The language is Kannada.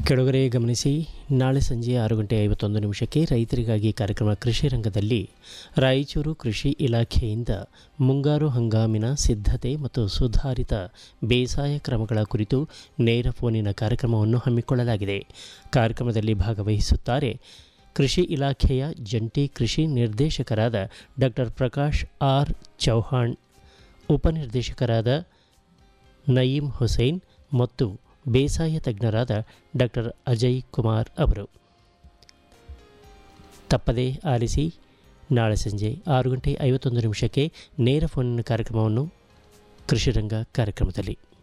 ಕೆಳಗರೆ ಗಮನಿಸಿ ನಾಳೆ ಸಂಜೆ ಆರು ಗಂಟೆ ಐವತ್ತೊಂದು ನಿಮಿಷಕ್ಕೆ ರೈತರಿಗಾಗಿ ಕಾರ್ಯಕ್ರಮ ಕೃಷಿ ರಂಗದಲ್ಲಿ ರಾಯಚೂರು ಕೃಷಿ ಇಲಾಖೆಯಿಂದ ಮುಂಗಾರು ಹಂಗಾಮಿನ ಸಿದ್ಧತೆ ಮತ್ತು ಸುಧಾರಿತ ಬೇಸಾಯ ಕ್ರಮಗಳ ಕುರಿತು ನೇರ ಫೋನಿನ ಕಾರ್ಯಕ್ರಮವನ್ನು ಹಮ್ಮಿಕೊಳ್ಳಲಾಗಿದೆ ಕಾರ್ಯಕ್ರಮದಲ್ಲಿ ಭಾಗವಹಿಸುತ್ತಾರೆ ಕೃಷಿ ಇಲಾಖೆಯ ಜಂಟಿ ಕೃಷಿ ನಿರ್ದೇಶಕರಾದ ಡಾಕ್ಟರ್ ಪ್ರಕಾಶ್ ಆರ್ ಚೌಹಾಣ್ ಉಪನಿರ್ದೇಶಕರಾದ ನಯೀಂ ಹುಸೇನ್ ಮತ್ತು ಬೇಸಾಯ ತಜ್ಞರಾದ ಡಾಕ್ಟರ್ ಅಜಯ್ ಕುಮಾರ್ ಅವರು ತಪ್ಪದೇ ಆಲಿಸಿ ನಾಳೆ ಸಂಜೆ ಆರು ಗಂಟೆ ಐವತ್ತೊಂದು ನಿಮಿಷಕ್ಕೆ ನೇರ ಫೋನಿನ ಕಾರ್ಯಕ್ರಮವನ್ನು ಕೃಷಿರಂಗ ಕಾರ್ಯಕ್ರಮದಲ್ಲಿ